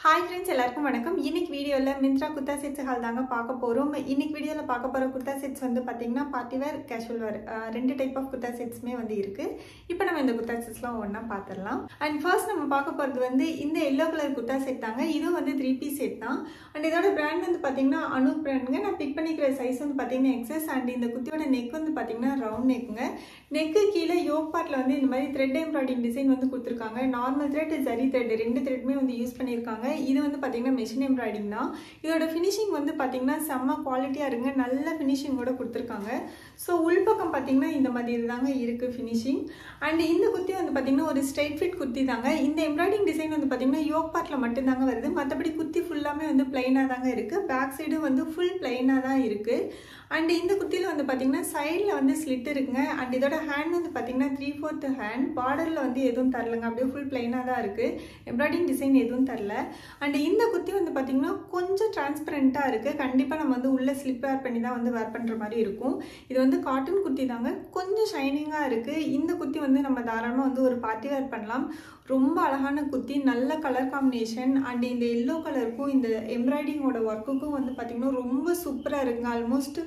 hi friends எல்லாருக்கும் வணக்கம் இன்னைக்கு வீடியோவில் மிந்த்ரா குர்தா செட்ஸ் ஹால் தாங்க பார்க்க போகிறோம் இன்னைக்கு வீடியோவில் பார்க்க போகிற குர்தா செட்ஸ் வந்து பார்த்தீங்கன்னா பார்ட்டி வேர் கேஷுவல் வேர் ரெண்டு டைப் ஆஃப் குர்தா செட்ஸுமே வந்து இருக்குது இப்போ நம்ம இந்த குர்தா செட்ஸ்லாம் ஒன்றா பார்த்துடலாம் அண்ட் ஃபர்ஸ்ட் நம்ம பார்க்க போகிறது வந்து இந்த எல்லோ கலர் குர்தா செட் தாங்க இதுவும் வந்து த்ரீ பீஸ் செட் தான் அண்ட் இதோட பிராண்ட் வந்து பார்த்தீங்கன்னா அனு பிராண்டுங்க நான் பிக் பண்ணிக்கிற சைஸ் வந்து பார்த்தீங்கன்னா எக்ஸஸ் அண்ட் இந்த குத்தியோட நெக் வந்து பார்த்தீங்கன்னா ரவுண்ட் நெக்குங்க நெக்கு கீழே யோக் பார்ட்டில் வந்து இந்த மாதிரி த்ரெட் எம்ப்ராய்டிங் டிசைன் வந்து கொடுத்துருக்காங்க நார்மல் த்ரெட் ஜரி த்ரெட் ரெண்டு த்ரெட்மே வந்து யூஸ் பண்ணியிருக்காங்க இது வந்து பார்த்தீங்கன்னா மிஷின் எம்ப்ராய்டிங் தான் இதோட ஃபினிஷிங் வந்து பார்த்தீங்கன்னா செம்ம குவாலிட்டியாக இருங்க நல்ல ஃபினிஷிங்கோட கொடுத்துருக்காங்க ஸோ உள்பக்கம் பார்த்தீங்கன்னா இந்த மாதிரி தாங்க இருக்குது ஃபினிஷிங் அண்ட் இந்த குர்த்தி வந்து பார்த்தீங்கன்னா ஒரு ஸ்ட்ரைட் ஃபிட் குர்த்தி தாங்க இந்த எம்ப்ராய்டிங் டிசைன் வந்து பார்த்தீங்கன்னா யோக் பார்ட்டில் மட்டும்தாங்க வருது மற்றபடி குர்த்தி ஃபுல்லாமே வந்து பிளைனாக தாங்க இருக்குது பேக் சைடு வந்து ஃபுல் பிளைனாக தான் இருக்குது அண்ட் இந்த குர்த்தியில் வந்து பார்த்தீங்கன்னா சைடில் வந்து ஸ்லிட் இருக்குங்க அண்ட் இதோட ஹேண்ட் வந்து பார்த்தீங்கன்னா த்ரீ ஃபோர்த் ஹேண்ட் பார்டரில் வந்து எதுவும் தரலங்க அப்படியே ஃபுல் பிளைனாக தான் இருக்குது எம்ப்ராய்டிங் டிசைன் எதுவும் தரல அண்ட் இந்த குர்த்தி வந்து பார்த்தீங்கன்னா கொஞ்சம் டிரான்ஸ்பரண்ட்டாக இருக்குது கண்டிப்பாக நம்ம வந்து உள்ளே ஸ்லிப் வேர் பண்ணி தான் வந்து வேர் பண்ணுற மாதிரி இருக்கும் இது வந்து காட்டன் குர்த்தி தாங்க கொஞ்சம் ஷைனிங்காக இருக்குது இந்த குர்த்தி வந்து நம்ம தாராளமாக வந்து ஒரு பார்ட்டி வேர் பண்ணலாம் ரொம்ப அழகான குர்த்தி நல்ல கலர் காம்பினேஷன் அண்ட் இந்த எல்லோ கலருக்கும் இந்த எம்ப்ராய்டிங்கோட ஒர்க்குக்கும் வந்து பார்த்திங்கன்னா ரொம்ப சூப்பராக இருக்குங்க ஆல்மோஸ்ட்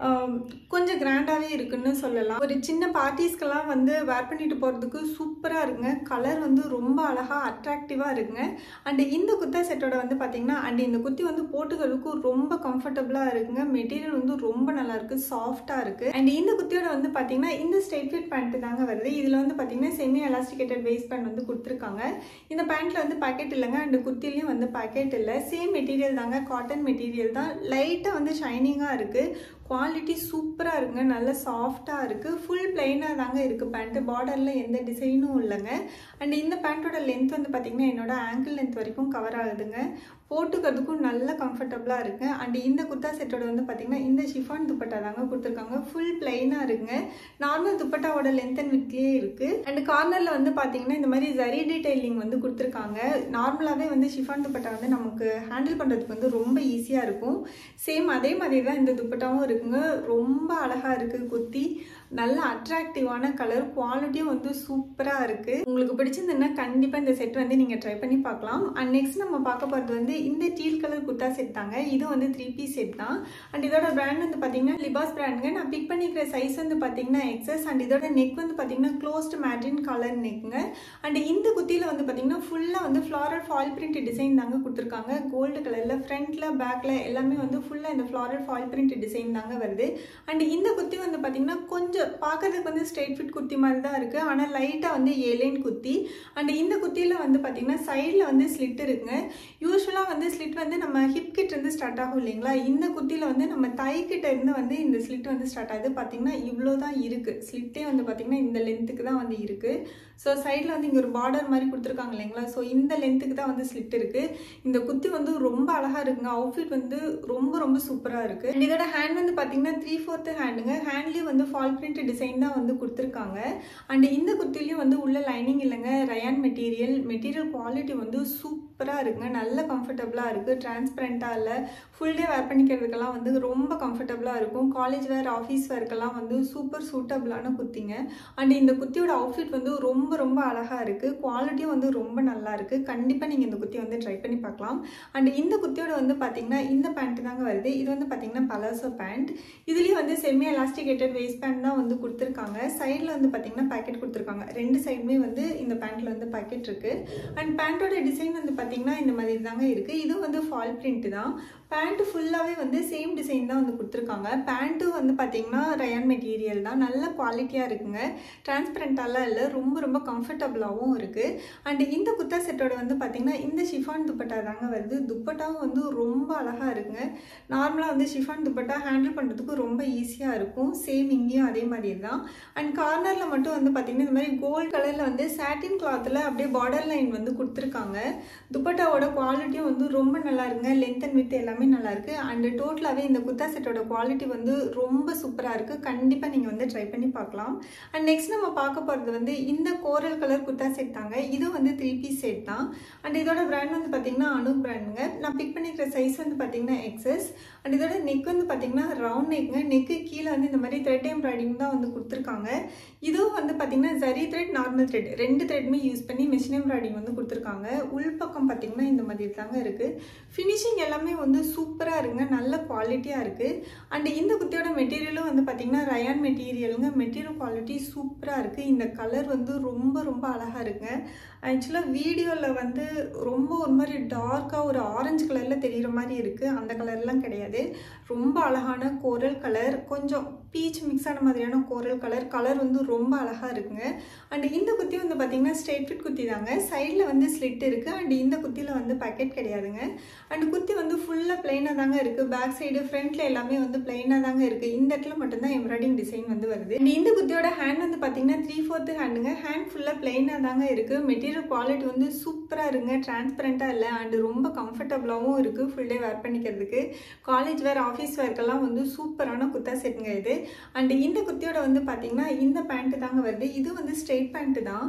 கொஞ்சம் கிராண்டாகவே இருக்குன்னு சொல்லலாம் ஒரு சின்ன பார்ட்டிஸ்க்கெல்லாம் வந்து வேர் பண்ணிட்டு போகிறதுக்கு சூப்பராக இருக்குங்க கலர் வந்து ரொம்ப அழகாக அட்ராக்டிவாக இருக்குங்க அண்ட் இந்த குர்த்தா செட்டோட வந்து பார்த்தீங்கன்னா அண்ட் இந்த குர்த்தி வந்து போட்டுக்கிறதுக்கு ரொம்ப கம்ஃபர்டபுளாக இருக்குங்க மெட்டீரியல் வந்து ரொம்ப நல்லா இருக்கு சாஃப்டாக இருக்குது அண்ட் இந்த குர்த்தியோட வந்து பார்த்தீங்கன்னா இந்த ஸ்ட்ரெயிட் ஃபிட் பேண்ட் தாங்க வருது இதில் வந்து பார்த்தீங்கன்னா செமி எலாஸ்டிகேட்டட் வேஸ்ட் பேண்ட் வந்து கொடுத்துருக்காங்க இந்த பேண்ட்டில் வந்து பாக்கெட் இல்லைங்க அண்ட் குர்த்திலையும் வந்து பாக்கெட் இல்லை சேம் மெட்டீரியல் தாங்க காட்டன் மெட்டீரியல் தான் லைட்டாக வந்து ஷைனிங்காக இருக்குது குவாலிட்டி சூப்பராக இருக்குங்க நல்ல சாஃப்டாக இருக்குது ஃபுல் பிளைனாக தாங்க இருக்குது பேண்ட்டு பார்டரில் எந்த டிசைனும் இல்லைங்க அண்ட் இந்த பேண்ட்டோட லென்த் வந்து பார்த்திங்கன்னா என்னோட ஆங்கிள் லென்த் வரைக்கும் கவர் ஆகுதுங்க போட்டுக்கிறதுக்கும் நல்ல கம்ஃபர்டபுளாக இருக்குது அண்ட் இந்த குர்த்தா செட்டோட வந்து பார்த்திங்கன்னா இந்த ஷிஃபான் துப்பட்டா தாங்க கொடுத்துருக்காங்க ஃபுல் பிளைனாக இருக்குங்க நார்மல் துப்பட்டாவோட லென்த் அண்ட் வித்லேயே இருக்குது அண்ட் கார்னரில் வந்து பார்த்திங்கன்னா இந்த மாதிரி ஜரி டீடைலிங் வந்து கொடுத்துருக்காங்க நார்மலாகவே வந்து ஷிஃபான் துப்பட்டா வந்து நமக்கு ஹேண்டில் பண்ணுறதுக்கு வந்து ரொம்ப ஈஸியாக இருக்கும் சேம் அதே மாதிரி தான் இந்த துப்பட்டாவும் இருக்குங்க ரொம்ப அழகாக இருக்குது குர்த்தி நல்ல அட்ராக்டிவான கலர் குவாலிட்டியும் வந்து சூப்பராக இருக்குது உங்களுக்கு பிடிச்சிருந்ததுன்னா கண்டிப்பாக இந்த செட் வந்து நீங்கள் ட்ரை பண்ணி பார்க்கலாம் அண்ட் நெக்ஸ்ட் நம்ம பார்க்க போகிறது வந்து இந்த டீல் கலர் குர்த்தா செட் தாங்க இது வந்து த்ரீ பீஸ் செட் தான் அண்ட் இதோட பிராண்ட் வந்து பார்த்தீங்கன்னா லிபாஸ் பிராண்டுங்க நான் பிக் பண்ணிக்கிற சைஸ் வந்து பார்த்தீங்கன்னா எக்ஸஸ் அண்ட் இதோட நெக் வந்து பார்த்தீங்கன்னா க்ளோஸ்ட் மேட்ரின் கலர் நெக்குங்க அண்ட் இந்த குத்தியில் வந்து பார்த்தீங்கன்னா ஃபுல்லாக வந்து ஃப்ளாரல் ஃபால் பிரிண்ட் டிசைன் தாங்க கொடுத்துருக்காங்க கோல்டு கலரில் ஃப்ரண்ட்டில் பேக்கில் எல்லாமே வந்து ஃபுல்லாக இந்த ஃப்ளாரல் ஃபால் பிரிண்ட் டிசைன் தாங்க வருது அண்ட் இந்த குத்தி வந்து பார்த்தீங்கன்னா கொஞ்சம் பார்க்கறதுக்கு வந்து ஸ்ட்ரெயிட் ஃபிட் குர்த்தி மாதிரி தான் இருக்குது ஆனால் லைட்டாக வந்து ஏலைன் குர்த்தி அண்ட் இந்த குர்த்தியில் வந்து பார்த்திங்கன்னா சைடில் வந்து ஸ்லிட் இருக்குங்க யூஸ்வலாக வந்து ஸ்லிட் வந்து நம்ம ஹிப் கிட்ட இருந்து ஸ்டார்ட் ஆகும் இல்லைங்களா இந்த குர்த்தியில் வந்து நம்ம தை கிட்ட இருந்து வந்து இந்த ஸ்லிட் வந்து ஸ்டார்ட் ஆகுது பார்த்திங்கன்னா இவ்வளோ தான் இருக்குது ஸ்லிட்டே வந்து பார்த்திங்கன்னா இந்த லென்த்துக்கு தான் வந்து இருக்குது ஸோ சைடில் வந்து இங்கே ஒரு பார்டர் மாதிரி கொடுத்துருக்காங்க இல்லைங்களா ஸோ இந்த லென்த்துக்கு தான் வந்து ஸ்லிட் இருக்குது இந்த குத்தி வந்து ரொம்ப அழகாக இருக்குங்க அவுட்ஃபிட் வந்து ரொம்ப ரொம்ப சூப்பராக இருக்குது இதோட ஹேண்ட் வந்து பார்த்தீங்கன்னா த்ரீ ஃபோர்த்து ஹேண்டுங்க ஹேண்ட்லேயும் வந்து ஃபால் பிரிண்ட் டிசைன் தான் வந்து கொடுத்துருக்காங்க அண்ட் இந்த குத்திலையும் வந்து உள்ள லைனிங் இல்லைங்க ரயான் மெட்டீரியல் மெட்டீரியல் குவாலிட்டி வந்து சூப்பராக இருக்குங்க நல்ல கம்ஃபர்டபுளாக இருக்குது டிரான்ஸ்பரண்ட்டாக இல்லை ஃபுல் டே வேர் பண்ணிக்கிறதுக்கெல்லாம் வந்து ரொம்ப கம்ஃபர்டபுளாக இருக்கும் காலேஜ் வேர் ஆஃபீஸ் வேர்க்கெல்லாம் வந்து சூப்பர் சூட்டபுளான குத்திங்க அண்ட் இந்த குத்தியோட அவுட்ஃபிட் வந்து ரொம்ப ரொம்ப அழகாக இருக்குது குவாலிட்டியும் வந்து ரொம்ப நல்லா இருக்குது கண்டிப்பாக நீங்கள் இந்த குத்தியை வந்து ட்ரை பண்ணி பார்க்கலாம் அண்ட் இந்த குத்தியோட வந்து பார்த்தீங்கன்னா இந்த பேண்ட் தாங்க வருது இது வந்து பார்த்தீங்கன்னா பலாசோ பேண்ட் இதுலேயும் வந்து செமி எலாஸ்டிகேட்டட் வேஸ்ட் பேண்ட் தான் வந்து கொடுத்துருக்காங்க சைடில் வந்து பார்த்தீங்கன்னா பேக்கெட் கொடுத்துருக்காங்க ரெண்டு சைடுமே வந்து இந்த பேண்ட்டில் வந்து பேக்கெட் இருக்குது அண்ட் பேண்ட்டோட டிசைன் வந்து பார்த்தீங்கன்னா இந்த மாதிரி தாங்க இருக்குது இது வந்து ஃபால் பிரிண்ட் தான் பேண்ட்டு ஃபுல்லாகவே வந்து சேம் டிசைன் தான் வந்து கொடுத்துருக்காங்க பேண்ட்டும் வந்து பார்த்தீங்கன்னா ரயான் மெட்டீரியல் தான் நல்ல குவாலிட்டியாக இருக்குங்க டிரான்ஸ்பரண்ட்டாலாம் இல்லை ரொம்ப ரொம்ப கம்ஃபர்டபுளாகவும் இருக்குது அண்ட் இந்த குர்த்தா செட்டோட வந்து பார்த்தீங்கன்னா இந்த ஷிஃபான் துப்பட்டா தாங்க வருது துப்பட்டாவும் வந்து ரொம்ப அழகாக இருக்குங்க நார்மலாக வந்து ஷிஃபான் துப்பட்டா ஹேண்டில் பண்ணுறதுக்கு ரொம்ப ஈஸியாக இருக்கும் சேம் இங்கேயும் அதே மாதிரி தான் அண்ட் கார்னரில் மட்டும் வந்து பார்த்தீங்கன்னா இந்த மாதிரி கோல்ட் கலரில் வந்து சாட்டின் கிளாத்தில் அப்படியே பார்டர் லைன் வந்து கொடுத்துருக்காங்க துப்பட்டாவோட குவாலிட்டியும் வந்து ரொம்ப நல்லா இருக்குங்க லென்த் அண்ட் வித் எல்லாமே எல்லாமே நல்லா இருக்கு அண்ட் டோட்டலாகவே இந்த குர்தா செட்டோட குவாலிட்டி வந்து ரொம்ப சூப்பராக இருக்குது கண்டிப்பாக நீங்கள் வந்து ட்ரை பண்ணி பார்க்கலாம் அண்ட் நெக்ஸ்ட் நம்ம பார்க்க போகிறது வந்து இந்த கோரல் கலர் குர்தா செட் தாங்க இது வந்து த்ரீ பீஸ் செட் தான் அண்ட் இதோட பிராண்ட் வந்து பார்த்தீங்கன்னா அனுக் பிராண்டுங்க நான் பிக் பண்ணிக்கிற சைஸ் வந்து பார்த்தீங்கன்னா எக்ஸஸ் அண்ட் இதோட நெக் வந்து பார்த்தீங்கன்னா ரவுண்ட் நெக்குங்க நெக்கு கீழே வந்து இந்த மாதிரி த்ரெட் எம்ப்ராய்டிங் தான் வந்து கொடுத்துருக்காங்க இதுவும் வந்து பார்த்தீங்கன்னா ஜரி த்ரெட் நார்மல் த்ரெட் ரெண்டு த்ரெட்மே யூஸ் பண்ணி மிஷின் எம்ப்ராய்டிங் வந்து கொடுத்துருக்காங்க உள்பக்கம் பார்த்தீங்கன்னா இந்த மாதிரி தாங்க இருக்குது ஃபினிஷிங் எல்லாமே வந்து சூப்பராக இருங்க நல்ல குவாலிட்டியாக இருக்குது அண்ட் இந்த குத்தியோட மெட்டீரியலும் வந்து பார்த்தீங்கன்னா ரயான் மெட்டீரியலுங்க மெட்டீரியல் குவாலிட்டி சூப்பராக இருக்குது இந்த கலர் வந்து ரொம்ப ரொம்ப அழகாக இருக்குங்க ஆக்சுவலாக வீடியோவில் வந்து ரொம்ப ஒரு மாதிரி டார்க்காக ஒரு ஆரஞ்சு கலரில் தெரிகிற மாதிரி இருக்குது அந்த கலர்லாம் கிடையாது ரொம்ப அழகான கோரல் கலர் கொஞ்சம் பீச் மிக்ஸ் ஆன மாதிரியான கோரல் கலர் கலர் வந்து ரொம்ப அழகாக இருக்குங்க அண்ட் இந்த குத்தி வந்து பார்த்திங்கன்னா ஸ்ட்ரெயிட் ஃபிட் குத்தி தாங்க சைடில் வந்து ஸ்லிட் இருக்குது அண்ட் இந்த குத்தியில் வந்து பேக்கெட் கிடையாதுங்க அண்ட் குத்தி வந்து ஃபுல்லாக பிளைனாக தாங்க இருக்குது பேக் சைடு ஃப்ரண்ட்டில் எல்லாமே வந்து பிளைனாக தாங்க இருக்குது இந்த இடத்துல மட்டும்தான் எம்ப்ராய்டிங் டிசைன் வந்து வருது அண்ட் இந்த குத்தியோட ஹேண்ட் வந்து பார்த்திங்கன்னா த்ரீ ஃபோர்த்து ஹேண்டுங்க ஹேண்ட் ஃபுல்லாக பிளைனாக தாங்க இருக்குது மெட்டீரியல் குவாலிட்டி வந்து சூப்பராக இருங்க டிரான்ஸ்பரண்ட்டாக இல்லை அண்ட் ரொம்ப கம்ஃபர்டபுளாகவும் இருக்குது ஃபுல் டே வேர் பண்ணிக்கிறதுக்கு காலேஜ் வேர் ஆஃபீஸ் வேர்க்கெல்லாம் வந்து சூப்பரான குத்தா செட்டுங்க இது அண்ட் இந்த குத்தியோட வந்து பார்த்தீங்கன்னா இந்த பேண்ட்டு தாங்க வருது இது வந்து ஸ்ட்ரெயிட் பேண்ட்டு தான்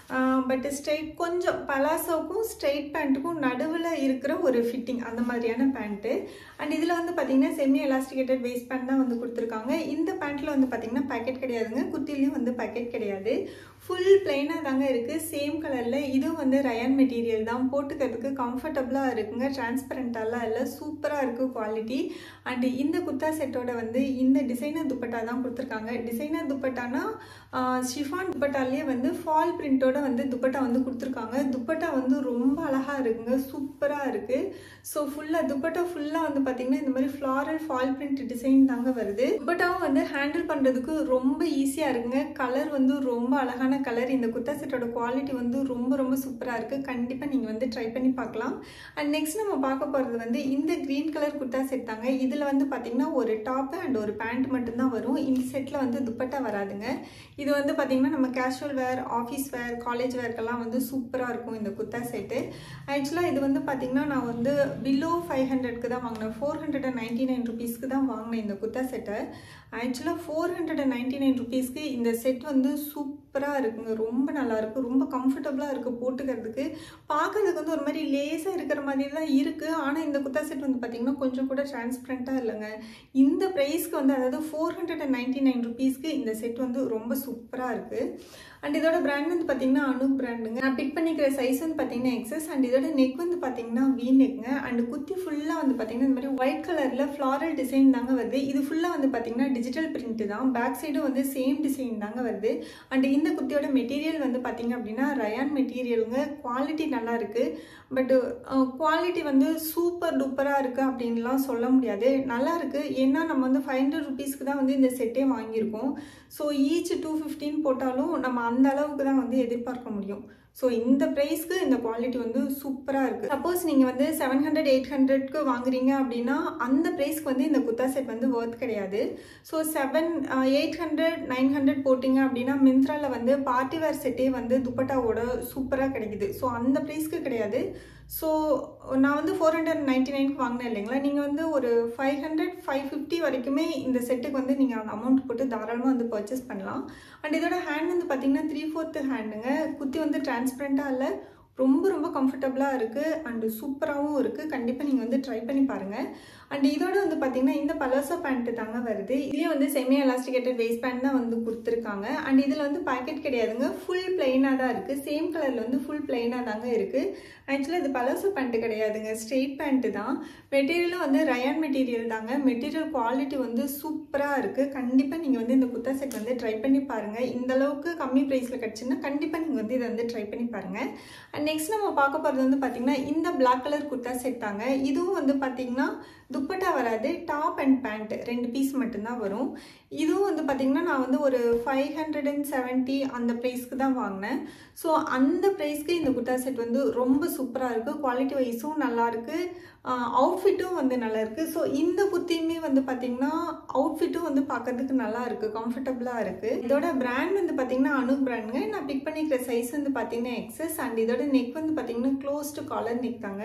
பட் ஸ்ட்ரெயிட் கொஞ்சம் பலாசோக்கும் ஸ்ட்ரெயிட் பேண்ட்டுக்கும் நடுவில் இருக்கிற ஒரு ஃபிட்டிங் அந்த மாதிரியான பேண்ட்டு அண்ட் இதில் வந்து பார்த்தீங்கன்னா செமி எலாஸ்டிகேட்டட் வேஸ்ட் பேண்ட் தான் வந்து கொடுத்துருக்காங்க இந்த பேண்ட்டில் வந்து பார்த்தீங்கன்னா பேக்கெட் கிடையாதுங்க குத்திலையும் வந்து பேக்கெட் கிடையாது ஃபுல் பிளைனாக தாங்க இருக்குது சேம் கலரில் இதுவும் வந்து ரயான் மெட்டீரியல் தான் போட்டுக்கிறதுக்கு கம்ஃபர்டபுளாக இருக்குங்க டிரான்ஸ்பரண்ட்டாலாம் இல்லை சூப்பராக இருக்குது குவாலிட்டி அண்டு இந்த குத்தா செட்டோட வந்து இந்த டிசைனர் துப்பட்டா தான் கொடுத்துருக்காங்க டிசைனர் துப்பட்டானா ஷிஃபான் துப்பட்டாலேயே வந்து ஃபால் பிரிண்ட்டோட வந்து துப்பட்டா வந்து கொடுத்துருக்காங்க துப்பட்டா வந்து ரொம்ப அழகாக இருக்குங்க சூப்பராக இருக்குது ஸோ ஃபுல்லாக துப்பட்டா ஃபுல்லாக வந்து பார்த்திங்கன்னா இந்த மாதிரி ஃப்ளாரல் ஃபால் பிரிண்ட் டிசைன் தாங்க வருது துப்பட்டாவும் வந்து ஹேண்டில் பண்ணுறதுக்கு ரொம்ப ஈஸியாக இருக்குங்க கலர் வந்து ரொம்ப அழகான கலர் இந்த குத்தா செட்டோட குவாலிட்டி வந்து ரொம்ப ரொம்ப சூப்பராக இருக்குது கண்டிப்பாக நீங்கள் வந்து ட்ரை பண்ணி பார்க்கலாம் அண்ட் நெக்ஸ்ட் நம்ம பார்க்க போகிறது வந்து இந்த க்ரீன் கலர் குர்த்தா செட் தாங்க இதில் வந்து பார்த்திங்கன்னா ஒரு டாப்பு அண்ட் ஒரு பேண்ட் மட்டும்தான் வரும் இந்த செட்டில் வந்து துப்பட்டா வராதுங்க இது வந்து பார்த்திங்கன்னா நம்ம casual wear office wear college வேர்க்கெல்லாம் வந்து சூப்பராக இருக்கும் இந்த குர்த்தா செட்டு ஆக்சுவலாக இது வந்து பார்த்திங்கன்னா நான் வந்து பிலோ ஃபைவ் ஹண்ட்ரட்க்கு தான் வாங்கினேன் four hundred and ninety nine ருபீஸ்க்கு தான் வாங்கினேன் இந்த குர்த்தா செட்டை ஆக்சுவலாக four hundred and ninety nine ருபீஸ்க்கு இந்த செட் வந்து சூப்பராக இருக்குங்க ரொம்ப நல்லா இருக்குது ரொம்ப கம்ஃபர்டபுளாக இருக்குது போட்டுக்கிறதுக்கு பார்க்கறதுக்கு வந்து ஒரு மாதிரி லேஸாக இருக்கிற மாதிரி தான் இருக்குது ஆனால் இந்த குத்தா செட் வந்து பார்த்திங்கன்னா கொஞ்சம் கூட டிரான்ஸ்பரண்ட்டாக இல்லைங்க இந்த ப்ரைஸ்க்கு வந்து அதாவது four hundred and ninety nine ருபீஸ்க்கு இந்த செட் வந்து ரொம்ப சூப்பராக இருக்குது அண்ட் இதோட பிராண்ட் வந்து பார்த்தீங்கன்னா அனுப் பிராண்டுங்க நான் பிக் பண்ணிக்கிற சைஸ் வந்து பார்த்தீங்கன்னா எக்ஸஸ் அண்ட் இதோட நெக் வந்து பார்த்தீங்கன்னா வி நெக்ங்க அண்ட் குத்தி ஃபுல்லாக வந்து பார்த்தீங்கன்னா இந்த மாதிரி ஒயிட் கலரில் ஃப்ளாரல் டிசைன் தாங்க வருது இது ஃபுல்லாக வந்து பார்த்தீங்கன்னா டிஜிட்டல் பிரிண்ட் தான் பேக் சைடும் வந்து சேம் டிசைன் தாங்க வருது அண்ட் இந்த குத்தியோட மெட்டீரியல் வந்து பார்த்தீங்க அப்படின்னா ரயான் மெட்டீரியலுங்க குவாலிட்டி நல்லா இருக்குது பட்டு குவாலிட்டி வந்து சூப்பர் டூப்பராக இருக்குது அப்படின்லாம் சொல்ல முடியாது நல்லா இருக்குது ஏன்னா நம்ம வந்து ஃபைவ் ஹண்ட்ரட் ருபீஸ்க்கு தான் வந்து இந்த செட்டே வாங்கியிருக்கோம் ஸோ ஈச் டூ ஃபிஃப்டின் போட்டாலும் நம்ம அந்த அளவுக்கு தான் வந்து எதிர்பார்க்க முடியும் ஸோ இந்த ப்ரைஸ்க்கு இந்த குவாலிட்டி வந்து சூப்பராக இருக்குது சப்போஸ் நீங்கள் வந்து செவன் ஹண்ட்ரட் எயிட் ஹண்ட்ரட்க்கு வாங்குறீங்க அப்படின்னா அந்த ப்ரைஸ்க்கு வந்து இந்த குத்தா செட் வந்து ஒர்த் கிடையாது so seven eight hundred nine hundred போட்டிங்க அப்படின்னா மிந்த்ராவில் வந்து பார்ட்டி வேர் செட்டே வந்து துப்பட்டாவோட சூப்பராக கிடைக்குது ஸோ அந்த ப்ரைஸ்க்கு கிடையாது ஸோ நான் வந்து ஃபோர் ஹண்ட்ரட் நைன்ட்டி நைனுக்கு வாங்கினேன் இல்லைங்களா நீங்கள் வந்து ஒரு ஃபைவ் ஹண்ட்ரட் ஃபைவ் ஃபிஃப்டி வரைக்குமே இந்த செட்டுக்கு வந்து நீங்கள் அந்த அமௌண்ட் போட்டு தாராளமாக வந்து பர்ச்சேஸ் பண்ணலாம் அண்ட் இதோட ஹேண்ட் வந்து பார்த்தீங்கன்னா த்ரீ ஃபோர்த்து ஹேண்டுங்க குத்தி வந்து டிரான்ஸ்பரண்ட்டாக இல்லை ரொம்ப ரொம்ப கம்ஃபர்டபுளாக இருக்குது அண்டு சூப்பராகவும் இருக்குது கண்டிப்பாக நீங்கள் வந்து ட்ரை பண்ணி பாருங்கள் அண்ட் இதோட வந்து பார்த்தீங்கன்னா இந்த பலோசோ பேண்ட்டு தாங்க வருது இதுலேயே வந்து செமி எலாஸ்டிகேட்டட் வேஸ்ட் பேண்ட் தான் வந்து கொடுத்துருக்காங்க அண்ட் இதில் வந்து பாக்கெட் கிடையாதுங்க ஃபுல் பிளெயினாக தான் இருக்குது சேம் கலரில் வந்து ஃபுல் பிளெயினாக தாங்க இருக்குது ஆக்சுவலாக இது பலோசோ பேண்ட்டு கிடையாதுங்க ஸ்ட்ரெயிட் பேண்ட்டு தான் மெட்டீரியலும் வந்து ரயான் மெட்டீரியல் தாங்க மெட்டீரியல் குவாலிட்டி வந்து சூப்பராக இருக்குது கண்டிப்பாக நீங்கள் வந்து இந்த குத்தா செட் வந்து ட்ரை பண்ணி பாருங்கள் இந்த அளவுக்கு கம்மி ப்ரைஸில் கிடச்சுன்னா கண்டிப்பாக நீங்கள் வந்து இதை வந்து ட்ரை பண்ணி பாருங்கள் அண்ட் நெக்ஸ்ட் நம்ம பார்க்க போகிறது வந்து பார்த்திங்கன்னா இந்த பிளாக் கலர் குர்த்தா செட் தாங்க இதுவும் வந்து பார்த்திங்கன்னா துப்பட்டா வராது டாப் அண்ட் பேண்ட் ரெண்டு பீஸ் மட்டும்தான் வரும் இதுவும் வந்து பார்த்திங்கன்னா நான் வந்து ஒரு ஃபைவ் ஹண்ட்ரட் அண்ட் செவன்ட்டி அந்த ப்ரைஸ்க்கு தான் வாங்கினேன் ஸோ அந்த ப்ரைஸ்க்கு இந்த குர்த்தா செட் வந்து ரொம்ப சூப்பராக இருக்குது குவாலிட்டி வைஸும் நல்லாயிருக்கு அவுட்ஃபிட்டும் வந்து நல்லா இருக்குது ஸோ இந்த குர்த்தியுமே வந்து பார்த்திங்கன்னா அவுட்ஃபிட்டும் வந்து பார்க்கறதுக்கு நல்லா இருக்குது கம்ஃபர்டபுளாக இருக்குது இதோட பிராண்ட் வந்து பார்த்திங்கன்னா அனு பிராண்டுங்க நான் பிக் பண்ணிக்கிற சைஸ் வந்து பார்த்திங்கன்னா எக்ஸஸ் அண்ட் இதோட நெக் வந்து பார்த்திங்கன்னா க்ளோஸ்டு காலர் நெக் தாங்க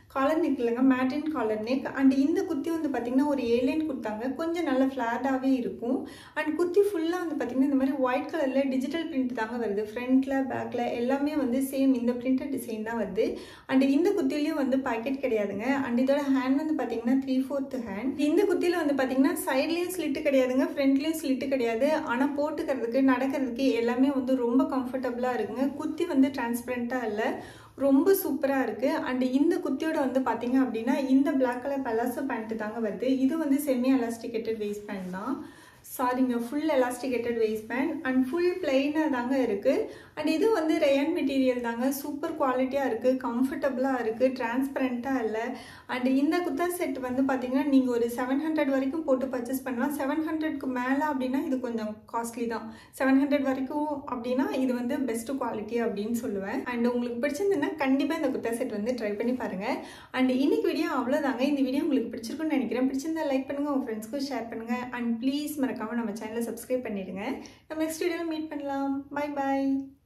காலர் நெக் இல்லைங்க மேட்டின் காலர் நெக் அண்ட் இந்த குர்த்தி வந்து பார்த்திங்கன்னா ஒரு ஏலைன் கொடுத்தாங்க கொஞ்சம் நல்ல ஃப்ளாட்டாகவே இருக்கும் அண்ட் குர்த்தி ஃபுல்லாக வந்து பார்த்திங்கன்னா இந்த மாதிரி ஒயிட் கலரில் டிஜிட்டல் பிரிண்ட் தாங்க வருது ஃப்ரண்ட்டில் பேக்கில் எல்லாமே வந்து சேம் இந்த பிரிண்டட் டிசைன் தான் வருது அண்ட் இந்த குர்த்திலையும் வந்து பாக்கெட் கிடையாதுங்க அண்ட் இதோட ஹேண்ட் வந்து பார்த்தீங்கன்னா த்ரீ ஃபோர்த் ஹேண்ட் இந்த குர்த்தியில் வந்து பார்த்தீங்கன்னா சைட்லேயும் ஸ்லிட்டு கிடையாதுங்க ஃப்ரண்ட்லேயும் ஸ்லிட்டு கிடையாது ஆனால் போட்டுக்கிறதுக்கு நடக்கிறதுக்கு எல்லாமே வந்து ரொம்ப கம்ஃபர்டபுளாக இருக்குங்க குர்த்தி வந்து டிரான்ஸ்பரண்ட்டாக இல்லை ரொம்ப சூப்பராக இருக்குது அண்ட் இந்த குர்த்தியோட வந்து பார்த்தீங்க அப்படின்னா இந்த பிளாக் கலர் பலாசோ பேண்ட்டு தாங்க வருது இது வந்து செமி எலாஸ்டிகேட்டட் வேஸ்ட் பேண்ட் தான் சாரிங்க full elasticated waist band and full பிளெயினாக தாங்க இருக்குது அண்ட் இது வந்து ரேயன் மெட்டீரியல் தாங்க சூப்பர் குவாலிட்டியாக இருக்குது கம்ஃபர்டபுளாக இருக்குது டிரான்ஸ்பரண்ட்டாக இல்லை அண்ட் இந்த குர்த்தா செட் வந்து பார்த்தீங்கன்னா நீங்கள் ஒரு செவன் ஹண்ட்ரட் வரைக்கும் போட்டு பர்ச்சேஸ் பண்ணலாம் செவன் ஹண்ட்ரட்க்கு மேலே அப்படின்னா இது கொஞ்சம் காஸ்ட்லி தான் செவன் ஹண்ட்ரட் வரைக்கும் அப்படின்னா இது வந்து பெஸ்ட் குவாலிட்டி அப்படின்னு சொல்லுவேன் அண்ட் உங்களுக்கு பிடிச்சிருந்ததுன்னா கண்டிப்பாக இந்த குர்த்தா செட் வந்து ட்ரை பண்ணி பாருங்கள் அண்ட் இன்னைக்கு வீடியோ அவ்வளோதாங்க இந்த வீடியோ உங்களுக்கு பிடிச்சிருக்குன்னு நினைக்கிறேன் பிடிச்சிருந்தா லைக் பண்ணுங்கள் உங்கள் ஃப்ரெண்ட்ஸ்க்கும் ஷேர் பண்ணுங்கள் அண்ட் ப்ளீஸ் மறக்காமல் நம்ம சேனலை சப்ஸ்கிரைப் பண்ணிடுங்க நம்ம நெக்ஸ்ட் வீடியோவில் மீட் பண்ணலாம் பை பாய்